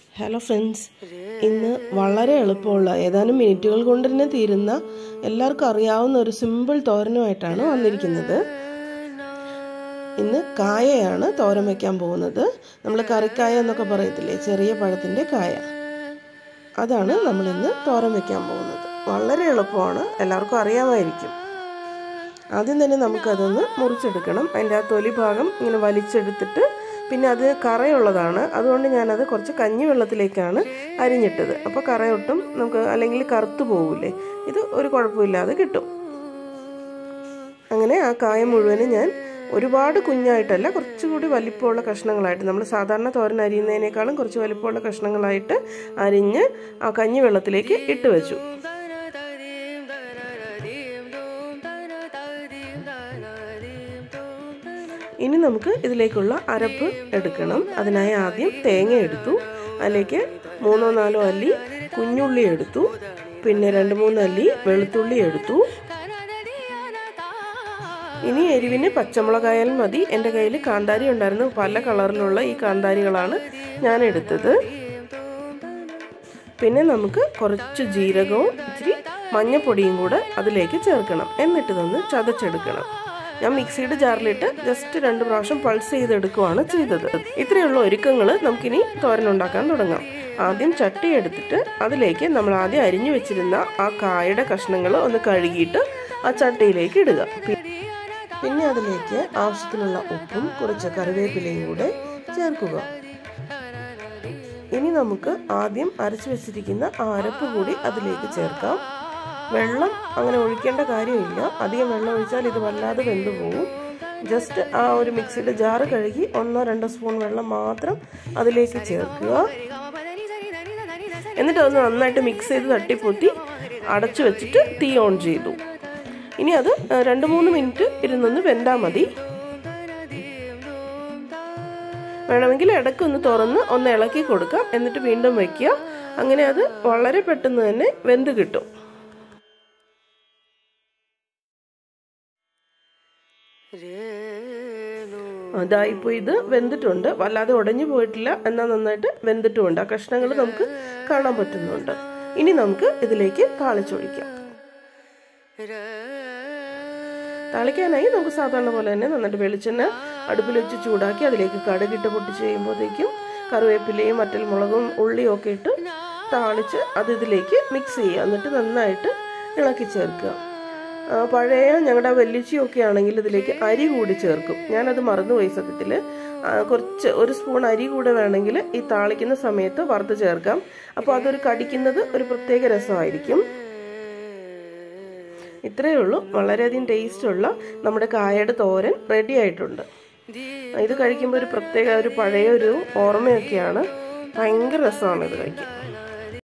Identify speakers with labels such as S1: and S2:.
S1: hello friends ഇന്ന് വളരെ എളുപ്പമുള്ള ഏതാനും മിനിറ്റുകൾ കൊണ്ട് തന്നെ തീരുന്ന എല്ലാവർക്കും അറിയാവുന്ന ഒരു സിമ്പിൾ തോരനുമായിട്ടാണ് വന്നിരിക്കുന്നത് ഇന്ന് കായയാണ് തോരൻ വയ്ക്കാൻ പോകുന്നത് നമ്മൾ കറിക്കായ എന്നൊക്കെ പറയത്തില്ലേ ചെറിയ പഴത്തിൻ്റെ കായ അതാണ് നമ്മൾ ഇന്ന് തോരൻ വയ്ക്കാൻ പോകുന്നത് വളരെ എളുപ്പമാണ് എല്ലാവർക്കും അറിയാമായിരിക്കും ആദ്യം തന്നെ നമുക്കതൊന്ന് മുറിച്ചെടുക്കണം അതിൻ്റെ ആ തൊലി ഭാഗം ഇങ്ങനെ വലിച്ചെടുത്തിട്ട് പിന്നെ അത് കറയുള്ളതാണ് അതുകൊണ്ട് ഞാനത് കുറച്ച് കഞ്ഞി വെള്ളത്തിലേക്കാണ് അരിഞ്ഞിട്ടത് അപ്പോൾ കറയൊട്ടും നമുക്ക് അല്ലെങ്കിൽ കറുത്തു പോകില്ലേ ഇത് ഒരു കുഴപ്പമില്ലാതെ കിട്ടും അങ്ങനെ ആ കായ മുഴുവനും ഞാൻ ഒരുപാട് കുഞ്ഞായിട്ടല്ല കുറച്ചുകൂടി വലിപ്പമുള്ള കഷ്ണങ്ങളായിട്ട് നമ്മൾ സാധാരണ തോരൻ അരിയുന്നതിനേക്കാളും കുറച്ച് വലിപ്പമുള്ള കഷ്ണങ്ങളായിട്ട് അരിഞ്ഞ് ആ കഞ്ഞി വെള്ളത്തിലേക്ക് ഇട്ട് വെച്ചു ഇനി നമുക്ക് ഇതിലേക്കുള്ള അരപ്പ് എടുക്കണം അതിനായി ആദ്യം തേങ്ങ എടുത്തു അതിലേക്ക് മൂന്നോ നാലോ അല്ലി കുഞ്ഞുള്ളി എടുത്തു പിന്നെ രണ്ട് മൂന്ന് അല്ലി വെളുത്തുള്ളി എടുത്തു ഇനി എരിവിന് പച്ചമുളകായാലും മതി എൻ്റെ കയ്യിൽ കാന്താരി ഉണ്ടായിരുന്നു പല കളറിലുള്ള ഈ കാന്താരികളാണ് ഞാൻ എടുത്തത് പിന്നെ നമുക്ക് കുറച്ച് ജീരകവും ഇച്ചിരി മഞ്ഞപ്പൊടിയും കൂടെ അതിലേക്ക് ചേർക്കണം എന്നിട്ട് ഇതൊന്ന് ചതച്ചെടുക്കണം ഞാൻ മിക്സിയുടെ ജാറിലിട്ട് ജസ്റ്റ് രണ്ട് പ്രാവശ്യം പൾസ് ചെയ്തെടുക്കുകയാണ് ചെയ്തത് ഇത്രയുള്ള ഒരുക്കങ്ങൾ നമുക്കിനി തോരനുണ്ടാക്കാൻ തുടങ്ങാം ആദ്യം ചട്ടി എടുത്തിട്ട് അതിലേക്ക് നമ്മൾ ആദ്യം അരിഞ്ഞു വെച്ചിരുന്ന ആ കായയുടെ കഷ്ണങ്ങൾ ഒന്ന് കഴുകിയിട്ട് ആ ചട്ടിയിലേക്ക് ഇടുക പിന്നെ അതിലേക്ക് ആവശ്യത്തിനുള്ള ഉപ്പും കുറച്ച് കറിവേപ്പിലയും കൂടെ ചേർക്കുക ഇനി നമുക്ക് ആദ്യം അരച്ചു വെച്ചിരിക്കുന്ന ആ അരപ്പ് കൂടി അതിലേക്ക് ചേർക്കാം വെള്ളം അങ്ങനെ ഒഴിക്കേണ്ട കാര്യമില്ല അധികം വെള്ളം ഒഴിച്ചാൽ ഇത് വല്ലാതെ വെന്തു പോകും ജസ്റ്റ് ആ ഒരു മിക്സിയുടെ ജാറ് കഴുകി ഒന്നോ രണ്ടോ സ്പൂൺ വെള്ളം മാത്രം അതിലേക്ക് ചേർക്കുക എന്നിട്ട് അത് നന്നായിട്ട് മിക്സ് ചെയ്ത് തട്ടിപ്പൊത്തി അടച്ചു വെച്ചിട്ട് തീ ഓൺ ചെയ്തു ഇനി അത് രണ്ട് മൂന്ന് മിനിറ്റ് ഇരുന്നൊന്ന് വെന്താൽ മതി വേണമെങ്കിൽ ഇടയ്ക്ക് ഒന്ന് തുറന്ന് ഒന്ന് ഇളക്കി കൊടുക്കാം എന്നിട്ട് വീണ്ടും വയ്ക്കുക അങ്ങനെ അത് വളരെ പെട്ടെന്ന് തന്നെ വെന്ത് കിട്ടും അതാ ഇപ്പോൾ ഇത് വെന്തിട്ടുണ്ട് വല്ലാതെ ഉടഞ്ഞു പോയിട്ടില്ല എന്നാൽ നന്നായിട്ട് വെന്തിട്ടുമുണ്ട് ആ കഷ്ണങ്ങൾ നമുക്ക് കാണാൻ പറ്റുന്നുണ്ട് ഇനി നമുക്ക് ഇതിലേക്ക് താളിച്ചൊഴിക്കാം താളിക്കാനായി നമുക്ക് സാധാരണ പോലെ തന്നെ നന്നായിട്ട് വെളിച്ചെണ്ണ അടുപ്പിൽ വെച്ച് ചൂടാക്കി അതിലേക്ക് കടുകിട്ട് പൊട്ടിച്ച് കഴിയുമ്പോഴത്തേക്കും കറിവേപ്പിലയും മറ്റൽ മുളകും ഉള്ളിയും ഒക്കെ ഇട്ട് താളിച്ച് അത് ഇതിലേക്ക് മിക്സ് ചെയ്യുക എന്നിട്ട് നന്നായിട്ട് ഇളക്കി ചേർക്കുക പഴയ ഞങ്ങളുടെ വെല്ലിച്ചിയൊക്കെ ആണെങ്കിൽ ഇതിലേക്ക് അരി കൂടി ചേർക്കും ഞാനത് മറന്നുപോയി സത്യത്തിൽ കുറച്ച് ഒരു സ്പൂൺ അരി കൂടെ വേണമെങ്കിൽ ഈ താളിക്കുന്ന സമയത്ത് വറുത്ത് ചേർക്കാം അപ്പോൾ അതൊരു കടിക്കുന്നത് ഒരു പ്രത്യേക രസമായിരിക്കും ഇത്രയേ ഉള്ളൂ വളരെയധികം ടേസ്റ്റുള്ള നമ്മുടെ കായയുടെ തോരൻ റെഡി ആയിട്ടുണ്ട് ഇത് കഴിക്കുമ്പോൾ ഒരു പ്രത്യേക ഒരു പഴയ ഒരു ഓർമ്മയൊക്കെയാണ് ഭയങ്കര രസമാണ് ഇത് കഴിക്കാൻ